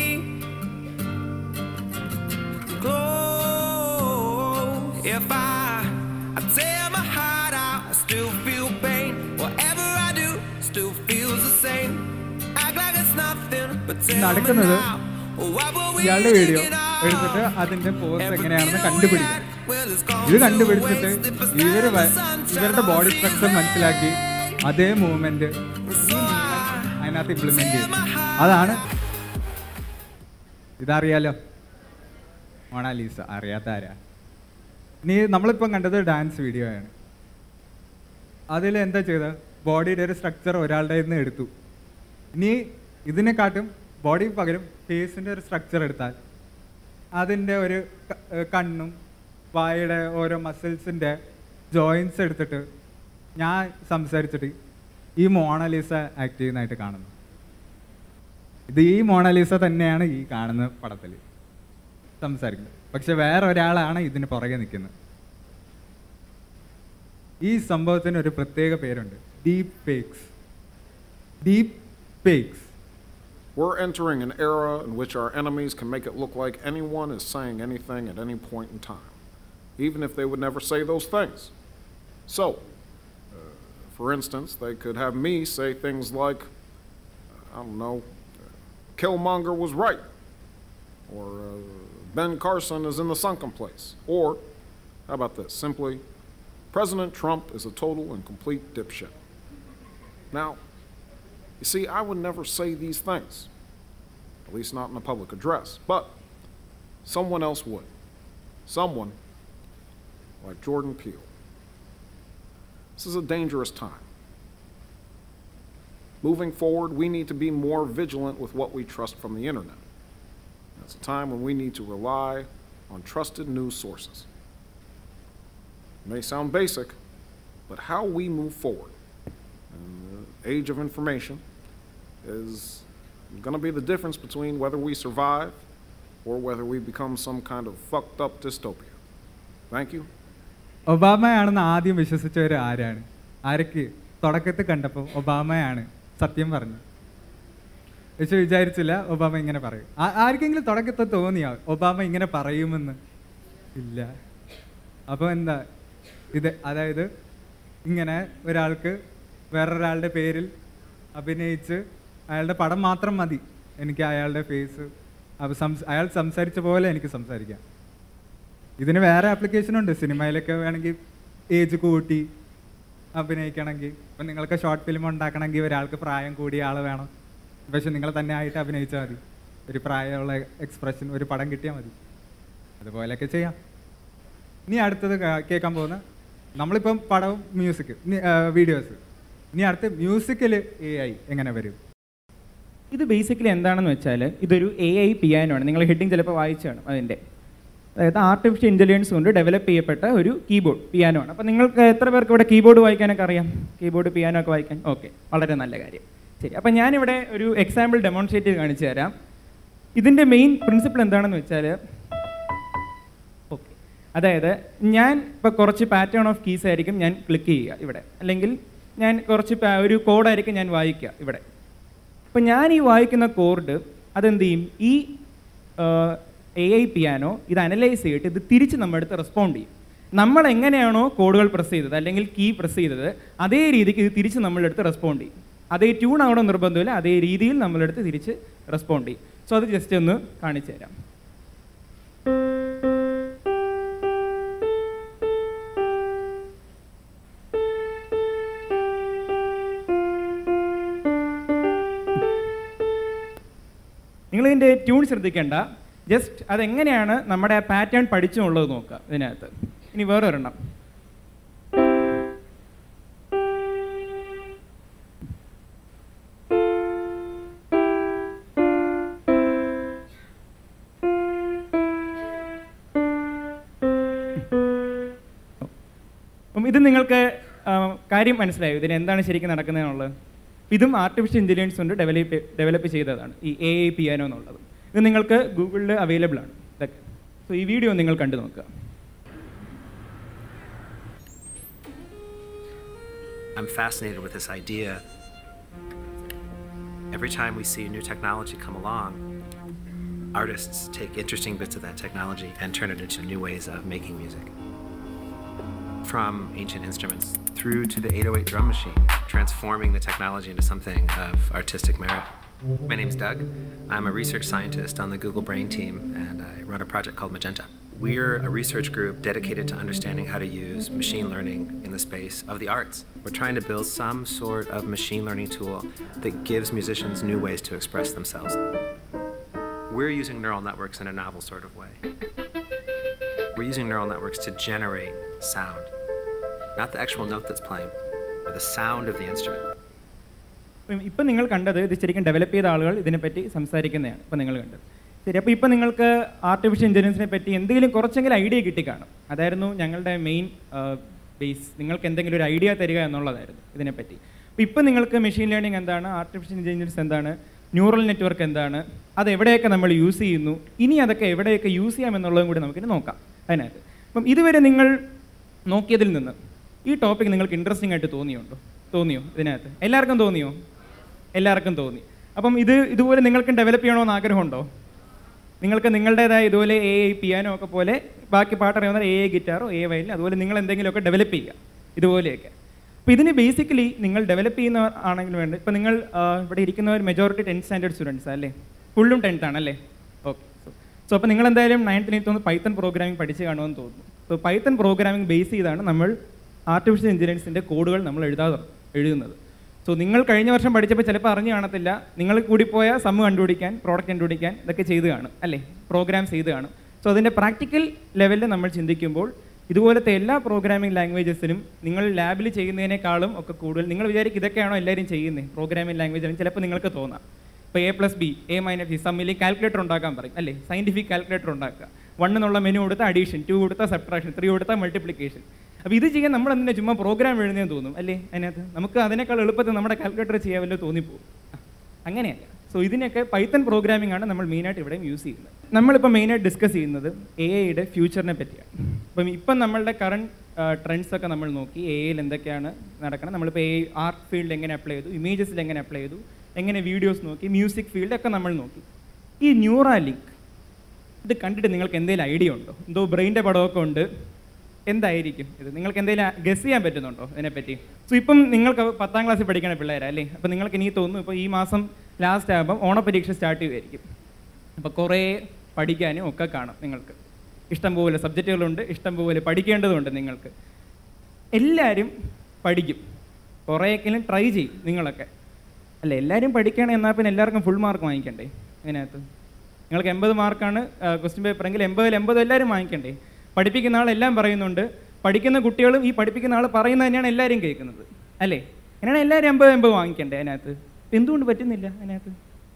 Glow. If I, I tear my heart out, I still feel pain. Whatever I do, still feels the same. Act like it's nothing, but tell me നടക്കുന്നത് now. What were we ഇയാളുടെ video thinking of? എടുത്തിട്ട് അതിൻ്റെ പോസ് Every എങ്ങനെയാണെന്ന് bit of കണ്ടുപിടിക്കും that, well, it's gone ഇത് to കണ്ടുപിടിച്ചിട്ട് waste. If I ഇവർ stand in the sunshine, ഇവരുടെ ബോഡി I'll സ്ട്രക്ചർ feel മനസ്സിലാക്കി അതേ മൂവ്മെന്റ് So I അതിനകത്ത് ഇംപ്ലിമെന്റ് ചെയ്യും അതാണ് ഇതറിയാലോ മൊണാലീസ അറിയാത്ത ആരാ നീ നമ്മളിപ്പം കണ്ടത് ഡാൻസ് വീഡിയോ ആണ് അതിൽ എന്താ ചെയ്തത് ബോഡിയുടെ ഒരു സ്ട്രക്ചർ ഒരാളുടെ നിന്ന് എടുത്തു ഇനി ഇതിനെക്കാട്ടും ബോഡി പകരം ഫേസിൻ്റെ ഒരു സ്ട്രക്ചർ എടുത്താൽ അതിൻ്റെ ഒരു ക- ഏർ കണ്ണും വായയുടെ ഓരോ മസിൽസിൻ്റെ ജോയിൻസ് എടുത്തിട്ട് ഞാൻ സംസാരിച്ചിട്ട് ഈ മോണലിസ ആക്ട് ചെയ്യുന്നതായിട്ട് കാണുന്നു ഇത് ഈ മോണലിസ തന്നെയാണ് ഈ കാണുന്ന പടത്തിൽ സംസാരിക്കുന്നത് പക്ഷെ വേറെ ഒരാളാണ് ഇതിന് പുറകെ നിൽക്കുന്നത് ഈ സംഭവത്തിന് ഒരു പ്രത്യേക പേരുണ്ട് deep fakes deep fakes We're entering an era in which our enemies can make it look like anyone is saying anything at any point in time, even if they would never say those things. So, uh, for instance, they could have me say things like, I don't know, Killmonger was right, or uh, Ben Carson is in the sunken place, or, how about this, simply, President Trump is a total and complete dipshit. Now, you see, I would never say these things, at least not in a public address, but someone else would. Someone like Jordan Peele. This is a dangerous time. Moving forward, we need to be more vigilant with what we trust from the internet. It's a time when we need to rely on trusted news sources. It may sound basic, but how we move forward in the age of information is going to be the difference between whether we survive or whether we become some kind of fucked up dystopia. Thank you. ഒബാമയാണെന്ന് ആദ്യം വിശ്വസിച്ചവർ ആരാണ് ആരൊക്കെ തുടക്കത്തിൽ കണ്ടപ്പോൾ ഒബാമയാണ് സത്യം പറഞ്ഞു പക്ഷെ വിചാരിച്ചില്ല ഒബാമ ഇങ്ങനെ പറയും ആ- ആർക്കെങ്കിലും തുടക്കത്തിൽ തോന്നിയോ ഒബാമ ഇങ്ങനെ പറയുമെന്ന് ഇല്ല അപ്പോൾ എന്താ ഇത് അതായത് ഇങ്ങനെ ഒരാൾക്ക് വേറൊരാളുടെ പേരിൽ അഭിനയിച്ച് അയാളുടെ പടം മാത്രം മതി എനിക്ക് അയാളുടെ ഫേസ് അപ്പോൾ സംസ് അയാൾ സംസാരിച്ച പോലെ എനിക്ക് സംസാരിക്കാം ഇതിന് വേറെ ആപ്ലിക്കേഷൻ ഉണ്ട് സിനിമയിലൊക്കെ വേണമെങ്കിൽ ഏജ് കൂട്ടി അഭിനയിക്കണമെങ്കിൽ ഇപ്പം നിങ്ങൾക്ക് ഷോർട്ട് ഫിലിം ഉണ്ടാക്കണമെങ്കിൽ ഒരാൾക്ക് പ്രായം കൂടിയ ആൾ വേണം പക്ഷെ നിങ്ങൾ തന്നെ ആയിട്ട് അഭിനയിച്ചാൽ മതി ഒരു പ്രായമുള്ള എക്സ്പ്രഷൻ ഒരു പടം കിട്ടിയാൽ മതി അതുപോലെയൊക്കെ ചെയ്യാം ഇനി അടുത്തത് കാ- കേൾക്കാൻ പോകുന്ന നമ്മളിപ്പം പടവും മ്യൂസിക് വീഡിയോസ് ഇനി അടുത്ത മ്യൂസിക്കിൽ എ ഐ എങ്ങനെ വരും ഇത് ബേസിക്കലി എന്താണെന്ന് വെച്ചാൽ ഇതൊരു എ ഐ പിയാനോ ആണ് നിങ്ങൾ ഹെഡിങ് ചിലപ്പോൾ വായിച്ചു കാണും അതിൻ്റെ അതായത് ആർട്ടിഫിഷ്യൽ ഇൻ്റലിജൻസ് കൊണ്ട് ഡെവലപ്പ് ചെയ്യപ്പെട്ട ഒരു കീബോർഡ് പിയാനോ ആണ് അപ്പോൾ നിങ്ങൾക്ക് എത്ര പേർക്ക് ഇവിടെ കീബോർഡ് വായിക്കാനൊക്കെ അറിയാം കീബോർഡ് പിയാനോ ഒക്കെ വായിക്കാൻ ഓക്കെ വളരെ നല്ല കാര്യം ശരി അപ്പോൾ ഞാനിവിടെ ഒരു എക്സാമ്പിൾ ഡെമോൺസ്ട്രേറ്റ് ചെയ്ത് കാണിച്ചു തരാം ഇതിൻ്റെ മെയിൻ പ്രിൻസിപ്പിൾ എന്താണെന്ന് വെച്ചാൽ ഓക്കെ അതായത് ഞാൻ ഇപ്പോൾ കുറച്ച് പാറ്റേൺ ഓഫ് കീസ് ആയിരിക്കും ഞാൻ ക്ലിക്ക് ചെയ്യുക ഇവിടെ അല്ലെങ്കിൽ ഞാൻ കുറച്ച് pa- ഒരു കോഡായിരിക്കും ഞാൻ വായിക്കുക ഇവിടെ അപ്പോൾ ഞാൻ ഈ വായിക്കുന്ന കോഡ് അതെന്ത് ചെയ്യും ഈ എ ഐ പിയാനോ ഇത് അനലൈസ് ചെയ്തിട്ട് ഇത് തിരിച്ച് നമ്മുടെ അടുത്ത് റെസ്പോണ്ട് ചെയ്യും നമ്മൾ എങ്ങനെയാണോ കോഡുകൾ പ്രസ് ചെയ്തത് അല്ലെങ്കിൽ കീ പ്രസ് ചെയ്തത് അതേ രീതിക്ക് ഇത് തിരിച്ച് നമ്മളുടെ അടുത്ത് റെസ്പോണ്ട് ചെയ്യും അതേ ട്യൂൺ ആവണം നിർബന്ധമില്ല അതേ രീതിയിൽ നമ്മളുടെ അടുത്ത് തിരിച്ച് റെസ്പോണ്ട് ചെയ്യും സോ അത് ജസ്റ്റ് ഒന്ന് കാണിച്ചു തരാം നിങ്ങൾ ഇതിൻ്റെ ട്യൂൺ ശ്രദ്ധിക്കേണ്ട ജസ്റ്റ് അതെങ്ങനെയാണ് നമ്മുടെ പാറ്റേൺ പഠിച്ചുള്ളത് നോക്കുക ഇതിനകത്ത് ഇനി വേറെ ഒരെണ്ണം അപ്പം ഇത് നിങ്ങൾക്ക് ആ, കാര്യം മനസ്സിലായോ ഇതിന് എന്താണ് ശരിക്കും നടക്കുന്നതെന്നുള്ളത് ഇതും ആർട്ടിഫിഷ്യൽ ഇൻ്റലിജൻസ് കൊണ്ട് ഡെവലപ്പ് ഡെവലപ്പ് ചെയ്തതാണ് ഈ എ ഐ പിയാനോ എന്നുള്ളത് ഇത് നിങ്ങൾക്ക് ഗൂഗിളിൽ അവൈലബിൾ ആണ് ഇതൊക്കെ സോ ഈ വീഡിയോ നിങ്ങൾ കണ്ടു നോക്കുക I'm fascinated with this idea. Every time we see new technology come along, artists take interesting bits of that technology and turn it into new ways of making music. From ancient instruments through to the 808 drum machine, transforming the technology into something of artistic merit. My name's Doug. I'm a research scientist on the Google Brain team, and I run a project called Magenta. We're a research group dedicated to understanding how to use machine learning in the space of the arts. We're trying to build some sort of machine learning tool that gives musicians new ways to express themselves. We're using neural networks in a novel sort of way. We're using neural networks to generate sound, not the actual note that's playing, but the sound of the instrument. ഇപ്പം നിങ്ങൾ കണ്ടത് ഇത് ശരിക്കും develop ചെയ്ത ആളുകൾ ഇതിനെപ്പറ്റി സംസാരിക്കുന്നതാണ് ഇപ്പം നിങ്ങൾ കണ്ടത് ശരി അപ്പോൾ ഇപ്പം നിങ്ങൾക്ക് ആർട്ടിഫിഷ്യൽ ഇൻ്റലിജൻസിനെ പറ്റി എന്തെങ്കിലും കുറച്ചെങ്കിലും ഐഡിയ കിട്ടിക്കാണും അതായിരുന്നു ഞങ്ങളുടെ മെയിൻ ബേസ് നിങ്ങൾക്ക് എന്തെങ്കിലും ഒരു ഐഡിയ തരിക എന്നുള്ളതായിരുന്നു ഇതിനെപ്പറ്റി അപ്പോൾ ഇപ്പോൾ നിങ്ങൾക്ക് മെഷീൻ ലേണിംഗ് എന്താണ് ആർട്ടിഫിഷ്യൽ ഇൻ്റലിജൻസ് എന്താണ് ന്യൂറൽ നെറ്റ്വർക്ക് എന്താണ് അത് എവിടെയൊക്കെ നമ്മൾ യൂസ് ചെയ്യുന്നു ഇനി അതൊക്കെ എവിടെയൊക്കെ യൂസ് ചെയ്യാം എന്നുള്ളതും കൂടി നമുക്കിനി നോക്കാം അതിനകത്ത് അപ്പം ഇതുവരെ നിങ്ങൾ നോക്കിയതിൽ നിന്ന് ഈ ടോപ്പിക് നിങ്ങൾക്ക് ഇൻട്രസ്റ്റിംഗ് ആയിട്ട് തോന്നിയുണ്ടോ തോന്നിയോ ഇതിനകത്ത് എല്ലാവർക്കും തോന്നിയോ എല്ലാവർക്കും തോന്നി അപ്പം ഇത് ഇതുപോലെ നിങ്ങൾക്കും ഡെവലപ്പ് ചെയ്യണമെന്ന് ആഗ്രഹമുണ്ടോ നിങ്ങൾക്ക് നിങ്ങളുടേതായ ഇതുപോലെ എ ഐ പിയാനോ ഒക്കെ പോലെ ബാക്കി പാട്ടറിയാവുന്ന എ ഐ ഗിറ്റാറോ എ വയലിൻ അതുപോലെ നിങ്ങൾ എന്തെങ്കിലുമൊക്കെ ഡെവലപ്പ് ചെയ്യുക ഇതുപോലെയൊക്കെ അപ്പോൾ ഇതിന് ബേസിക്കലി നിങ്ങൾ ഡെവലപ്പ് ചെയ്യുന്ന ആണെങ്കിൽ വേണ്ട ഇപ്പോൾ നിങ്ങൾ ആ, ഇവിടെ ഇരിക്കുന്നവർ മെജോറിറ്റി ടെൻത്ത് സ്റ്റാൻഡേർഡ് സ്റ്റുഡൻസ് അല്ലേ ഫുള്ളും ടെൻത്ത് ആണല്ലേ ഓക്കെ സോ അപ്പോൾ നിങ്ങൾ എന്തായാലും നയൻത്തിന് തോന്നുന്നു പൈത്തൺ പ്രോഗ്രാമിംഗ് പഠിച്ച് കാണുമെന്ന് തോന്നുന്നു സോ പൈത്തൺ പ്രോഗ്രാമിംഗ് ബേസ് ചെയ്താണ് നമ്മൾ ആർട്ടിഫിഷ്യൽ ഇൻ്റലിജൻസിൻ്റെ കോഡുകൾ നമ്മൾ എഴുതാതെ എഴുതുന്നത് സോ നിങ്ങൾ കഴിഞ്ഞ വർഷം പഠിച്ചപ്പോൾ ചിലപ്പോൾ അറിഞ്ഞു കാണത്തില്ല നിങ്ങൾ കൂടിപ്പോയ സമ്മ് കണ്ടുപിടിക്കാൻ പ്രോഡക്റ്റ് കണ്ടുപിടിക്കാൻ ഇതൊക്കെ ചെയ്ത് കാണും അല്ലേ പ്രോഗ്രാം ചെയ്ത് കാണും സോ അതിൻ്റെ പ്രാക്ടിക്കൽ ലെവലിൽ നമ്മൾ ചിന്തിക്കുമ്പോൾ ഇതുപോലത്തെ എല്ലാ പ്രോഗ്രാമിംഗ് ലാംഗ്വേജസിനും നിങ്ങൾ ലാബിൽ ചെയ്യുന്നതിനേക്കാളും ഒക്കെ കൂടുതൽ നിങ്ങൾ വിചാരിക്കും ഇതൊക്കെയാണോ എല്ലാവരും ചെയ്യുന്നത് പ്രോഗ്രാമിംഗ് ലാംഗ്വേജ് ചിലപ്പോൾ നിങ്ങൾക്ക് തോന്നാം ഇപ്പോൾ A plus B A minus B സമ്മിൽ കാൽക്കുലേറ്റർ ഉണ്ടാക്കാൻ പറയും അല്ലേ സയൻറ്റിഫിക് കാൽക്കുലേറ്റർ ഉണ്ടാക്കുക വൺ എന്നുള്ള മെനു കൊടുത്ത അഡീഷൻ ടു കൊടുത്ത സബ്ട്രാക്ഷൻ ത്രീ കൊടുത്ത മൾട്ടിപ്ലിക്കേഷൻ അപ്പോൾ ഇത് ചെയ്യാൻ നമ്മൾ എന്തിനാ ചുമ്മാ പ്രോഗ്രാം എഴുതുന്നതെന്ന് തോന്നും അല്ലേ അതിനകത്ത് നമുക്ക് അതിനേക്കാൾ എളുപ്പത്തിൽ നമ്മുടെ കാൽക്കുലേറ്റർ ചെയ്യാമല്ലോ തോന്നിപ്പോകും ആ, അങ്ങനെയല്ല സോ ഇതിനൊക്കെ പൈത്തൺ പ്രോഗ്രാമിംഗ് ആണ് നമ്മൾ മെയിനായിട്ട് ഇവിടെ യൂസ് ചെയ്യുന്നത് നമ്മളിപ്പോൾ മെയിനായിട്ട് ഡിസ്കസ് ചെയ്യുന്നത് എ ഐയുടെ ഫ്യൂച്ചറിനെ പറ്റിയാണ് അപ്പം ഇപ്പം നമ്മളുടെ കറണ്ട് ട്രെൻഡ്സ് ഒക്കെ നമ്മൾ നോക്കി എ ഐയിൽ എന്തൊക്കെയാണ് നടക്കണം നമ്മളിപ്പോൾ എ ആർട്ട് ഫീൽഡ് എങ്ങനെ അപ്ലൈ ചെയ്തു ഇമേജസിൽ എങ്ങനെ അപ്ലൈ ചെയ്തു എങ്ങനെ വീഡിയോസ് നോക്കി മ്യൂസിക് ഫീൽഡ് ഒക്കെ നമ്മൾ നോക്കി ഈ ന്യൂറാലിങ്ക് ഇത് കണ്ടിട്ട് നിങ്ങൾക്ക് എന്തെങ്കിലും ഐഡിയ ഉണ്ടോ എന്തോ ബ്രെയിൻ്റെ പടമൊക്കെ ഉണ്ട് എന്തായിരിക്കും ഇത് നിങ്ങൾക്ക് എന്തെങ്കിലും ഗസ് ചെയ്യാൻ പറ്റുന്നുണ്ടോ ഇതിനെപ്പറ്റി സോ ഇപ്പം നിങ്ങൾക്ക് പത്താം ക്ലാസ്സിൽ പഠിക്കുന്ന പിള്ളേരാ അല്ലേ അപ്പം നിങ്ങൾക്ക് ഇനി തോന്നുന്നു ഇപ്പോൾ ഈ മാസം ലാസ്റ്റ് ആകുമ്പം ഓണപരീക്ഷ സ്റ്റാർട്ട് ചെയ്യുമായിരിക്കും അപ്പോൾ കുറേ പഠിക്കാനും ഒക്കെ കാണും നിങ്ങൾക്ക് ഇഷ്ടംപോലെ സബ്ജക്റ്റുകളുണ്ട് ഇഷ്ടംപോലെ പഠിക്കേണ്ടതുണ്ട് നിങ്ങൾക്ക് എല്ലാവരും പഠിക്കും കുറേയെങ്കിലും ട്രൈ ചെയ്യും നിങ്ങളൊക്കെ അല്ല എല്ലാവരും പഠിക്കണം എന്നാൽ പിന്നെ എല്ലാവർക്കും ഫുൾ മാർക്ക് വാങ്ങിക്കണ്ടേ അതിനകത്ത് നിങ്ങൾക്ക് എൺപത് മാർക്കാണ് ക്വസ്റ്റ്യൻ പേപ്പർ എങ്കിൽ എൺപതിൽ എൺപത് എല്ലാവരും വാങ്ങിക്കണ്ടേ പഠിപ്പിക്കുന്ന ആളെല്ലാം പറയുന്നുണ്ട് പഠിക്കുന്ന കുട്ടികളും ഈ പഠിപ്പിക്കുന്ന ആൾ പറയുന്നത് തന്നെയാണ് എല്ലാവരും കേൾക്കുന്നത് അല്ലേ അങ്ങനെയാണ് എല്ലാവരും എൺപത് എൺപത് വാങ്ങിക്കണ്ടേ അതിനകത്ത് എന്തുകൊണ്ട് പറ്റുന്നില്ല അതിനകത്ത്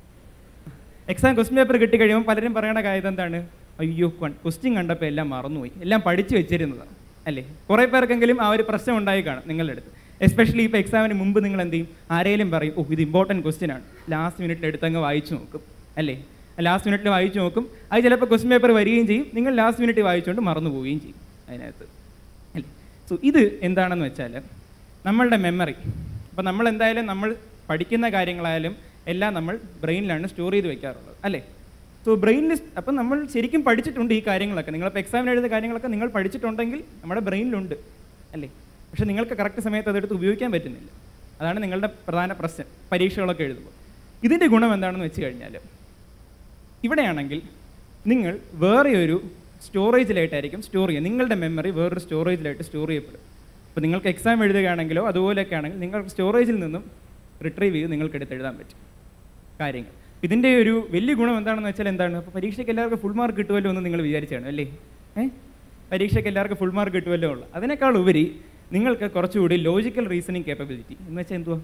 എക്സാം ക്വസ്റ്റ്യൻ പേപ്പർ കിട്ടി കഴിയുമ്പോൾ പലരും പറയണ കാര്യം എന്താണ് അയ്യോ ക്വസ്റ്റ്യൻ കണ്ടപ്പോൾ എല്ലാം മറന്നുപോയി എല്ലാം പഠിച്ചു വെച്ചിരുന്നതാണ് അല്ലേ കുറേ പേർക്കെങ്കിലും ആ ഒരു പ്രശ്നം ഉണ്ടായി കാണും നിങ്ങളുടെ അടുത്ത് എസ്പെഷ്യലി ഇപ്പോൾ എക്സാമിന് മുമ്പ് നിങ്ങൾ എന്ത് ചെയ്യും ആരെങ്കിലും പറയും ഓ ഇത് ഇമ്പോർട്ടൻറ്റ് ക്വസ്റ്റ്യൻ ആണ് ലാസ്റ്റ് മിനിറ്റിൽ എടുത്തങ്ങ് വായിച്ചു നോക്കും അല്ലേ ലാസ്റ്റ് മിനിറ്റിൽ വായിച്ചു നോക്കും അത് ചിലപ്പോൾ ക്വസ്റ്റ്യൻ പേപ്പർ വരികയും ചെയ്യും നിങ്ങൾ ലാസ്റ്റ് മിനിറ്റ് വായിച്ചുകൊണ്ട് മറന്നു പോവുകയും ചെയ്യും അതിനകത്ത് അല്ലേ സോ ഇത് എന്താണെന്ന് വെച്ചാൽ നമ്മളുടെ മെമ്മറി അപ്പോൾ നമ്മൾ എന്തായാലും നമ്മൾ പഠിക്കുന്ന കാര്യങ്ങളായാലും എല്ലാം നമ്മൾ ബ്രെയിനിലാണ് സ്റ്റോർ ചെയ്ത് വെക്കാറുള്ളത് അല്ലേ സോ ബ്രെയിനിൽ അപ്പം നമ്മൾ ശരിക്കും പഠിച്ചിട്ടുണ്ട് ഈ കാര്യങ്ങളൊക്കെ നിങ്ങളിപ്പോൾ എക്സാമിന് എഴുതുന്ന കാര്യങ്ങളൊക്കെ നിങ്ങൾ പഠിച്ചിട്ടുണ്ടെങ്കിൽ നമ്മുടെ ബ്രെയിനിലുണ്ട് അല്ലേ പക്ഷെ നിങ്ങൾക്ക് കറക്റ്റ് സമയത്ത് അതെടുത്ത് ഉപയോഗിക്കാൻ പറ്റുന്നില്ല അതാണ് നിങ്ങളുടെ പ്രധാന പ്രശ്നം പരീക്ഷകളൊക്കെ എഴുതുമ്പോൾ ഇതിൻ്റെ ഗുണം എന്താണെന്ന് വെച്ച് കഴിഞ്ഞാൽ ഇവിടെയാണെങ്കിൽ നിങ്ങൾ വേറെ ഒരു സ്റ്റോറേജിലായിട്ടായിരിക്കും സ്റ്റോർ ചെയ്യുക നിങ്ങളുടെ മെമ്മറി വേറൊരു സ്റ്റോറേജിലായിട്ട് സ്റ്റോർ ചെയ്യപ്പെടും അപ്പോൾ നിങ്ങൾക്ക് എക്സാം എഴുതുകയാണെങ്കിലോ അതുപോലെയൊക്കെ ആണെങ്കിൽ നിങ്ങൾക്ക് സ്റ്റോറേജിൽ നിന്നും റിട്രീവ് ചെയ്ത് നിങ്ങൾക്ക് എടുത്ത് എഴുതാൻ പറ്റും കാര്യങ്ങൾ ഇതിൻ്റെ ഒരു വലിയ ഗുണം എന്താണെന്ന് വെച്ചാൽ എന്താണ് അപ്പോൾ പരീക്ഷയ്ക്ക് എല്ലാവർക്കും ഫുൾ മാർക്ക് കിട്ടുമല്ലോ എന്ന് നിങ്ങൾ വിചാരിച്ചാണ് അല്ലേ ഏ പരീക്ഷയ്ക്ക് എല്ലാവർക്കും ഫുൾ മാർക്ക് കിട്ടുമല്ലോ ഉള്ളു അതിനേക്കാൾ ഉപരി നിങ്ങൾക്ക് കുറച്ചുകൂടി ലോജിക്കൽ റീസണിങ് കേപ്പബിലിറ്റി എന്ന് വെച്ചാൽ എന്തുവാ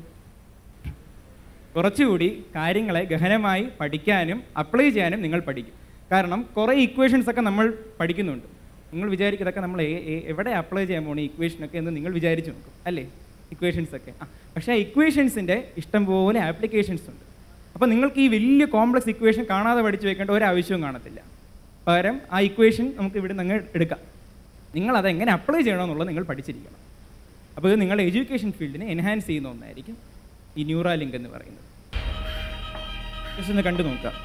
കുറച്ചുകൂടി കാര്യങ്ങളെ ഗഹനമായി പഠിക്കാനും അപ്ലൈ ചെയ്യാനും നിങ്ങൾ പഠിക്കും കാരണം കുറേ ഇക്വേഷൻസ് ഒക്കെ നമ്മൾ പഠിക്കുന്നുണ്ട് നിങ്ങൾ വിചാരിക്കും ഇതൊക്കെ നമ്മൾ എ- എ- എവിടെ അപ്ലൈ ചെയ്യാൻ പോകണം ഇക്വേഷനൊക്കെ എന്ന് നിങ്ങൾ വിചാരിച്ചു നോക്കും അല്ലേ ഇക്വേഷൻസ് ഒക്കെ ആ പക്ഷേ ആ ഇക്വേഷൻസിൻ്റെ ഇഷ്ടംപോലെ ആപ്ലിക്കേഷൻസ് ഉണ്ട് അപ്പോൾ നിങ്ങൾക്ക് ഈ വലിയ കോംപ്ലക്സ് ഇക്വേഷൻ കാണാതെ പഠിച്ചു വെക്കേണ്ട ഒരു ആവശ്യവും കാണത്തില്ല പകരം ആ ഇക്വേഷൻ നമുക്ക് ഇവിടെ നിന്ന് എടുക്കാം നിങ്ങൾ അത് എങ്ങനെ അപ്ലൈ ചെയ്യണമെന്നുള്ളത് നിങ്ങൾ പഠിച്ചിരിക്കണം അപ്പോൾ ഇത് നിങ്ങളുടെ എഡ്യൂക്കേഷൻ ഫീൽഡിനെ എൻഹാൻസ് ചെയ്യുന്ന ഒന്നായിരിക്കും ഈ ന്യൂറാലിങ്ക് എന്ന് പറയുന്നത് ജസ്റ്റ് ഒന്ന് കണ്ടു നോക്കാം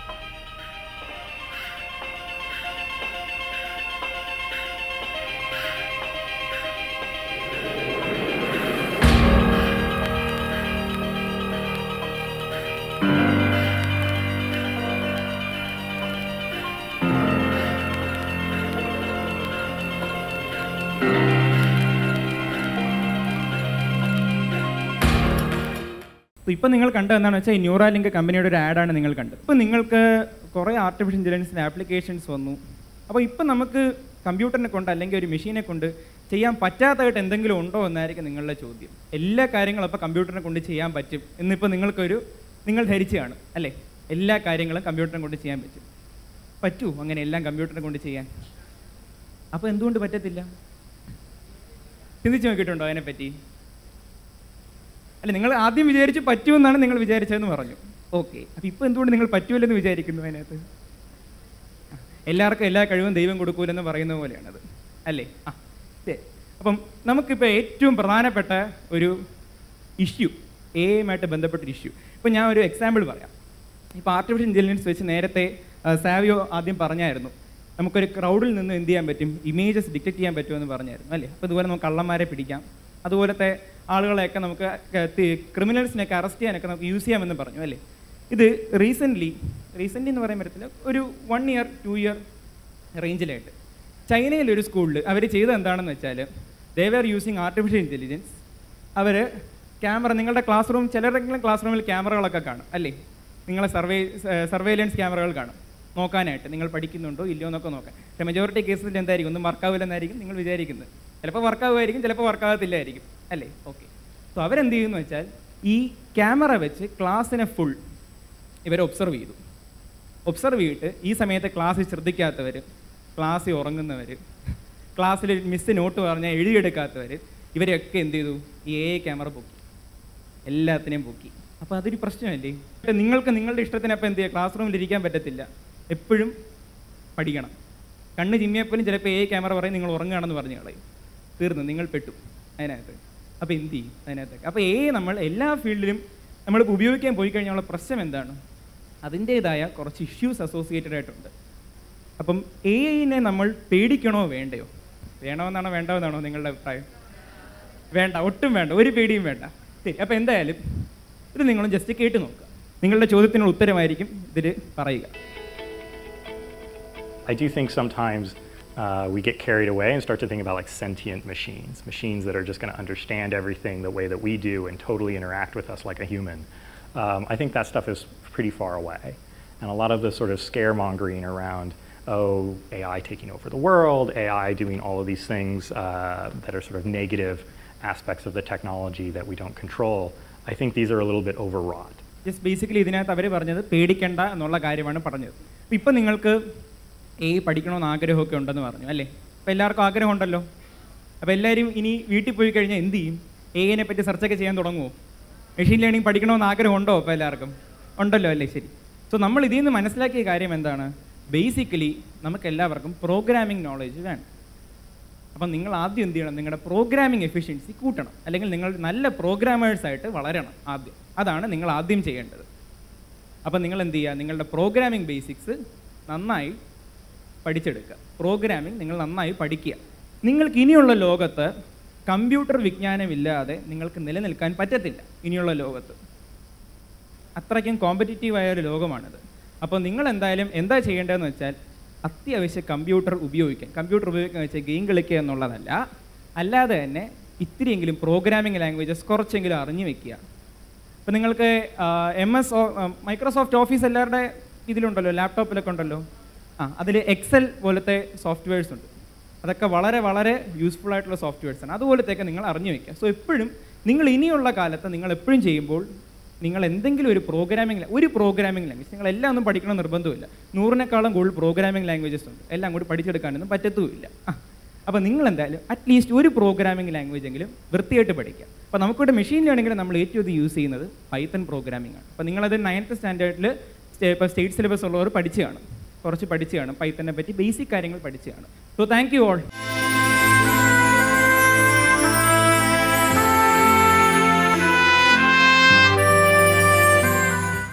ഇപ്പം നിങ്ങൾ കണ്ടത് എന്താണെന്ന് വെച്ചാൽ ഈ ന്യൂറാലിങ്ക് കമ്പനിയുടെ ഒരു ആഡാണ് നിങ്ങൾ കണ്ടത് ഇപ്പം നിങ്ങൾക്ക് കുറേ ആർട്ടിഫിഷ്യൽ ഇൻ്റലിജൻസിൻ്റെ ആപ്ലിക്കേഷൻസ് വന്നു അപ്പോൾ ഇപ്പം നമുക്ക് കമ്പ്യൂട്ടറിനെ കൊണ്ട് അല്ലെങ്കിൽ ഒരു മെഷീനെ കൊണ്ട് ചെയ്യാൻ പറ്റാത്തതായിട്ട് എന്തെങ്കിലും ഉണ്ടോ എന്നായിരിക്കും നിങ്ങളുടെ ചോദ്യം എല്ലാ കാര്യങ്ങളും അപ്പോൾ കമ്പ്യൂട്ടറിനെ കൊണ്ട് ചെയ്യാൻ പറ്റും എന്നിപ്പോൾ നിങ്ങൾക്കൊരു നിങ്ങൾ ധരിച്ചു കാണും അല്ലേ എല്ലാ കാര്യങ്ങളും കമ്പ്യൂട്ടറിനെ കൊണ്ട് ചെയ്യാൻ പറ്റും പറ്റൂ അങ്ങനെ എല്ലാം കമ്പ്യൂട്ടറിനെ കൊണ്ട് ചെയ്യാൻ അപ്പോൾ എന്തുകൊണ്ട് പറ്റത്തില്ല ചിന്തിച്ച് നോക്കിയിട്ടുണ്ടോ അതിനെപ്പറ്റി അല്ല നിങ്ങൾ ആദ്യം വിചാരിച്ച് പറ്റുമെന്നാണ് നിങ്ങൾ വിചാരിച്ചതെന്ന് പറഞ്ഞു ഓക്കെ അപ്പോൾ ഇപ്പോൾ എന്തുകൊണ്ട് നിങ്ങൾ പറ്റുമല്ലെന്ന് വിചാരിക്കുന്നു അതിനകത്ത് എല്ലാവർക്കും എല്ലാ കഴിവും ദൈവം കൊടുക്കൂലെന്ന് പറയുന്ന പോലെയാണത് അല്ലേ ആ ശരി അപ്പം നമുക്കിപ്പോൾ ഏറ്റവും പ്രധാനപ്പെട്ട ഒരു ഇഷ്യൂ എയുമായിട്ട് ബന്ധപ്പെട്ടൊരു ഇഷ്യൂ ഇപ്പം ഞാൻ ഒരു എക്സാമ്പിൾ പറയാം ഇപ്പോൾ ആർട്ടിഫിഷ്യൽ ഇൻ്റലിജൻസ് വെച്ച് നേരത്തെ ആ, സാവിയോ ആദ്യം പറഞ്ഞായിരുന്നു നമുക്കൊരു ക്രൗഡിൽ നിന്ന് എന്ത് ചെയ്യാൻ പറ്റും ഇമേജസ് ഡിറ്റക്ട് ചെയ്യാൻ പറ്റുമെന്ന് പറഞ്ഞായിരുന്നു അല്ലേ അപ്പോൾ ഇതുപോലെ നമുക്ക് കള്ളന്മാരെ പിടിക്കാം അതുപോലത്തെ ആളുകളെയൊക്കെ നമുക്ക് ക്രിമിനൽസിനെയൊക്കെ അറസ്റ്റ് ചെയ്യാനൊക്കെ നമുക്ക് യൂസ് ചെയ്യാമെന്ന് പറഞ്ഞു അല്ലേ ഇത് റീസെൻ്റ്ലി റീസെൻ്റ്ലി എന്ന് പറയാൻ പറ്റത്തില്ല ഒരു വൺ ഇയർ ടു ഇയർ റേഞ്ചിലായിട്ട് ചൈനയിലെ ഒരു സ്കൂളിൽ അവർ ചെയ്തത് എന്താണെന്ന് വെച്ചാൽ ദേവർ യൂസിങ് ആർട്ടിഫിഷ്യൽ ഇൻ്റലിജൻസ് അവർ ക്യാമറ നിങ്ങളുടെ ക്ലാസ് റൂം ചിലരെങ്കിലും ക്ലാസ് റൂമിൽ ക്യാമറകളൊക്കെ കാണും അല്ലേ നിങ്ങളെ സർവേ സർവേലൻസ് ക്യാമറകൾ കാണും നോക്കാനായിട്ട് നിങ്ങൾ പഠിക്കുന്നുണ്ടോ ഇല്ലയോ എന്നൊക്കെ നോക്കാൻ പക്ഷേ മെജോറിറ്റി കേസിൽ എന്തായിരിക്കും ഒന്നും വർക്കാവില്ലെന്നായിരിക്കും നിങ്ങൾ വിചാരിക്കുന്നത് ചിലപ്പോൾ വർക്കാവുമായിരിക്കും ചിലപ്പോൾ വർക്കാകത്തില്ലായിരിക്കും അല്ലേ ഓക്കെ സോ അവരെന്ത് ചെയ്യുമെന്ന് വെച്ചാൽ ഈ ക്യാമറ വെച്ച് ക്ലാസ്സിനെ ഫുൾ ഇവരെ ഒബ്സർവ് ചെയ്തു ഒബ്സർവ് ചെയ്തിട്ട് ഈ സമയത്ത് ക്ലാസ്സിൽ ശ്രദ്ധിക്കാത്തവർ ക്ലാസ്സിൽ ഉറങ്ങുന്നവർ ക്ലാസ്സിൽ മിസ് നോട്ട് പറഞ്ഞാൽ എഴുതിയെടുക്കാത്തവർ ഇവരെയൊക്കെ എന്ത് ചെയ്തു ഈ എ ക്യാമറ പൊക്കി എല്ലാത്തിനെയും പൊക്കി അപ്പോൾ അതൊരു പ്രശ്നമല്ലേ ഇപ്പം നിങ്ങൾക്ക് നിങ്ങളുടെ ഇഷ്ടത്തിന് അപ്പം എന്ത് ചെയ്യുക ക്ലാസ് റൂമിൽ ഇരിക്കാൻ പറ്റത്തില്ല എപ്പോഴും പഠിക്കണം കണ്ണ് ചിമ്മിയപ്പോലും ചിലപ്പോൾ എ ക്യാമറ പറയും നിങ്ങൾ ഉറങ്ങുകയാണെന്ന് പറഞ്ഞു കളയും തീർന്നു നിങ്ങൾ പെട്ടു അതിനകത്ത് അപ്പോൾ എന്ത് ചെയ്യും അതിനകത്തൊക്കെ അപ്പോൾ എ നമ്മൾ എല്ലാ ഫീൽഡിലും നമ്മൾ ഉപയോഗിക്കാൻ പോയി കഴിഞ്ഞാൽ പ്രശ്നം എന്താണ് അതിൻ്റേതായ കുറച്ച് ഇഷ്യൂസ് അസോസിയേറ്റഡ് ആയിട്ടുണ്ട് അപ്പം എ ഐനെ നമ്മൾ പേടിക്കണോ വേണ്ടയോ വേണമെന്നാണോ വേണ്ടതെന്നാണോ നിങ്ങളുടെ അഭിപ്രായം വേണ്ട ഒട്ടും വേണ്ട ഒരു പേടിയും വേണ്ട ശരി അപ്പോൾ എന്തായാലും ഇത് നിങ്ങളും ജസ്റ്റ് കേട്ട് നോക്കുക നിങ്ങളുടെ ചോദ്യത്തിനുള്ള ഉത്തരമായിരിക്കും ഇതിൽ പറയുക I do think sometimes uh, we get carried away and start to think about like sentient machines, machines that are just going to understand everything the way that we do and totally interact with us like a human. Um, I think that stuff is pretty far away. And a lot of the sort of scaremongering around, oh, AI taking over the world, AI doing all of these things uh, that are sort of negative aspects of the technology that we don't control, I think these are a little bit overwrought. Just basically ഇതിനകത്ത് അവർ പറഞ്ഞത് പേടിക്കണ്ട എന്നുള്ള കാര്യമാണ് പറഞ്ഞത് അപ്പോൾ ഇപ്പം നിങ്ങൾക്ക് എ പഠിക്കണമെന്ന് ആഗ്രഹമൊക്കെ ഉണ്ടെന്ന് പറഞ്ഞു അല്ലേ അപ്പോൾ എല്ലാവർക്കും ആഗ്രഹമുണ്ടല്ലോ അപ്പോൾ എല്ലാവരും ഇനി വീട്ടിൽ പോയി കഴിഞ്ഞാൽ എന്ത് ചെയ്യും എനെ പറ്റി സെർച്ചൊക്കെ ചെയ്യാൻ തുടങ്ങുമോ മെഷീൻ ലേണിംഗ് പഠിക്കണമെന്ന് ആഗ്രഹമുണ്ടോ അപ്പോൾ എല്ലാവർക്കും ഉണ്ടല്ലോ അല്ലേ ശരി സോ നമ്മൾ ഇതിൽ നിന്ന് മനസ്സിലാക്കിയ കാര്യം എന്താണ് ബേസിക്കലി നമുക്ക് എല്ലാവർക്കും പ്രോഗ്രാമിംഗ് നോളേജ് വേണം അപ്പം നിങ്ങൾ ആദ്യം എന്ത് ചെയ്യണം നിങ്ങളുടെ പ്രോഗ്രാമിംഗ് എഫിഷ്യൻസി കൂട്ടണം അല്ലെങ്കിൽ നിങ്ങൾ നല്ല പ്രോഗ്രാമേഴ്സ് ആയിട്ട് വളരണം ആദ്യം അതാണ് നിങ്ങൾ ആദ്യം ചെയ്യേണ്ടത് അപ്പം നിങ്ങൾ എന്ത് ചെയ്യുക നിങ്ങളുടെ പ്രോഗ്രാമിംഗ് ബേസിക്സ് നന്നായി പഠിച്ചെടുക്കുക പ്രോഗ്രാമിംഗ് നിങ്ങൾ നന്നായി പഠിക്കുക നിങ്ങൾക്ക് ഇനിയുള്ള ലോകത്ത് കമ്പ്യൂട്ടർ വിജ്ഞാനമില്ലാതെ നിങ്ങൾക്ക് നിലനിൽക്കാൻ പറ്റത്തില്ല ഇനിയുള്ള ലോകത്ത് അത്രയ്ക്കും കോമ്പറ്റീറ്റീവ് ആയ ഒരു ലോകമാണിത് അപ്പോൾ നിങ്ങൾ എന്തായാലും എന്താ ചെയ്യേണ്ടതെന്ന് വെച്ചാൽ അത്യാവശ്യം കമ്പ്യൂട്ടർ ഉപയോഗിക്കാൻ കമ്പ്യൂട്ടർ ഉപയോഗിക്കുക വെച്ചാൽ ഗെയിം കളിക്കുക എന്നുള്ളതല്ല അല്ലാതെ തന്നെ ഇത്തിരിയെങ്കിലും പ്രോഗ്രാമിംഗ് ലാംഗ്വേജസ് കുറച്ചെങ്കിലും അറിഞ്ഞു വെക്കുക ഇപ്പോൾ നിങ്ങൾക്ക് എം എസ് മൈക്രോസോഫ്റ്റ് ഓഫീസ് എല്ലാവരുടെ ഇതിലുണ്ടല്ലോ ലാപ്ടോപ്പിലൊക്കെ ഉണ്ടല്ലോ ആ അതിൽ എക്സൽ പോലത്തെ സോഫ്റ്റ്വെയർസ് ഉണ്ട് അതൊക്കെ വളരെ വളരെ യൂസ്ഫുൾ ആയിട്ടുള്ള സോഫ്റ്റ്വെയർസ് ആണ് അതുപോലത്തെയൊക്കെ നിങ്ങൾ അറിഞ്ഞു വെക്കുക സോ എപ്പോഴും നിങ്ങൾ ഇനിയുള്ള കാലത്ത് നിങ്ങൾ എപ്പോഴും ചെയ്യുമ്പോൾ നിങ്ങൾ എന്തെങ്കിലും ഒരു പ്രോഗ്രാമിംഗ് ഒരു പ്രോഗ്രാമിംഗ് ലാംഗ്വേജ് നിങ്ങൾ എല്ലാം ഒന്നും പഠിക്കണം നിർബന്ധമില്ല നൂറിനേക്കാളും കൂടുതൽ പ്രോഗ്രാമിംഗ് ലാംഗ്വേജസ് ഉണ്ട് എല്ലാം കൂടി പഠിച്ചെടുക്കാനൊന്നും പറ്റത്തുമില്ല ആ അപ്പോൾ നിങ്ങൾ എന്തായാലും അറ്റ്ലീസ്റ്റ് ഒരു പ്രോഗ്രാമിംഗ് ലാംഗ്വേജ് എങ്കിലും വൃത്തിയായിട്ട് പഠിക്കുക അപ്പോൾ നമുക്കിവിടെ മെഷീൻ ലേണിംഗിൽ നമ്മൾ ഏറ്റവും അധികം യൂസ് ചെയ്യുന്നത് പൈത്തൺ പ്രോഗ്രാമിംഗ് ആണ് അപ്പോൾ നിങ്ങളത് നയൻത്ത് സ്റ്റാൻഡേർഡിൽ ഇപ്പോൾ സ്റ്റേറ്റ് സിലബസ് ഉള്ളവർ പഠിച്ചു കാണും കുറച്ച് പഠിച്ചു കാണും പൈത്തനെ പറ്റി ബേസിക് കാര്യങ്ങൾ പഠിച്ചു കാണും സോ താങ്ക് യു ഓൾ